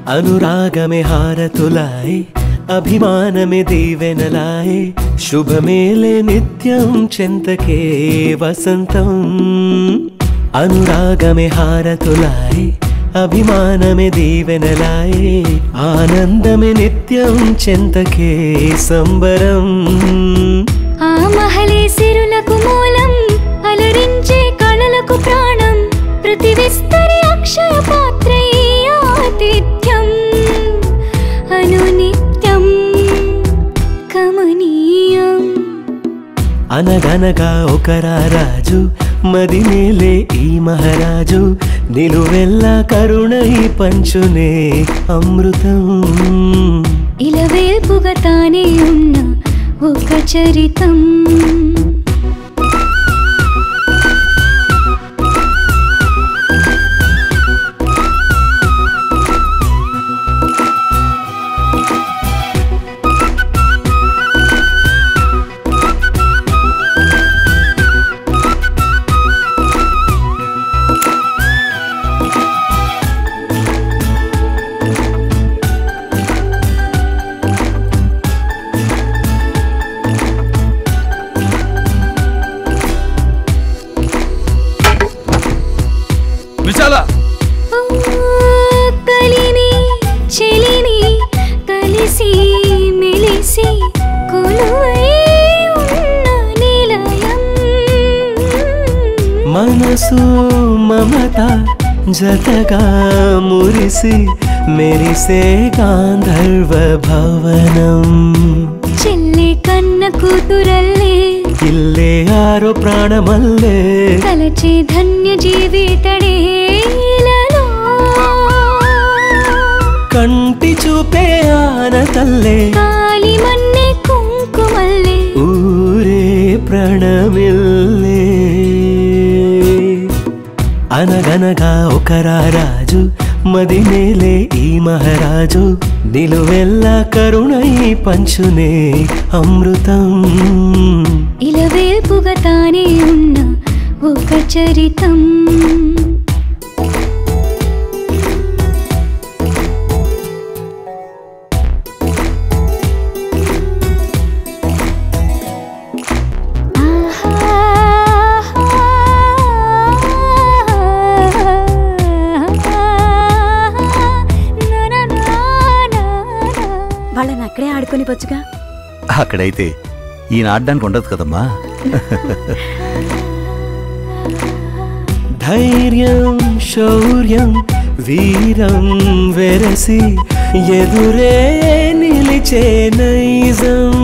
అనురాగమే హారతులాయ్ అభిమానమే దీవెనలాయ్ శుభమేలే నిత్యం చెంతకే వసంతం అనురాగమే హారతులాయ్ అభిమానమే దీవెనలాయ్ ఆనందమే నిత్యం చెంతకే సంబరం ఆ మహలే సిరులకు మూలం అలరించే కళలకు ప్రాణం ప్రతి విస్తరి అక్షయ పాత్రై ఆతిథ్యం అనునిత్యం కమనీయం అనగనగా ఒక రాజు మదినేలే ఈ మహారాజు నిలువెల్లా కరుణై పంచునే అమృతం ఇలవేల్పుగా తానే ఉన్న ఒక చరితం విశాల ఓ కలిమి చెలిమి కలిసి మెలిసి కొలువై ఉన్న నిలయం మనసు మమత జతగా మురిసి మెరిసే గాంధర్వ భవనం చెల్లి కన్న కూతురల్లే ఇల్లే ఆరో ప్రాణమల్లే కలచే ధన్య జీవితడే ఇలలో. కంటి చూపే ఆనతల్లే కాలి మన్నె కుంకుమల్లే ఊరే ప్రణమిల్లే అనగనగా ఒక రాజు మదినేలే ఈ మహారాజు నిలువెల్లా కరుణై పంచునే అమృతం ఇలవేల్పుగా తానే ఉన్న ఒక చరితం వాళ్ళని అక్కడే ఆడుకొని వచ్చుగా అక్కడైతే ఈయన ఆడడానికి ఉండదు కదమ్మా ధైర్యం శౌర్యం వీరం వెరసి ఎదురే నిలిచే నైజం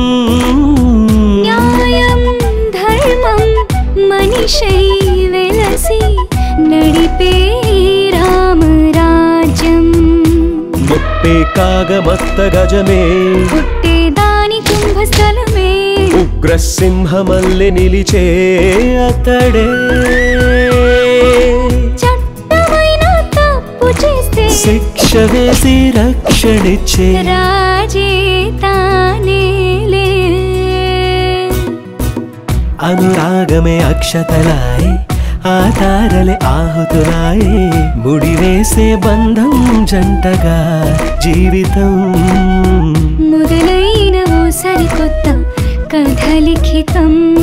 న్యాయం ధర్మం మనిషై వెలసి నడిపే రామరాజ్యం ముప్పే కాగమత్త గజమే పుట్టే దాని కుంభస్థలమే ఉగ్రసింహమల్లె నిలిచే అతడే చట్టమైన తప్పు చేస్తే శిక్ష వేసి రక్షణిచ్చే రాజే తానేలే అనురాగమే అక్షతలాయ్ ఆ తారలే ఆహుతులాయే ముడివేసే బంధం జంటగా జీవితం మొదలైన ఓ సరికొత్త కథ లిఖితం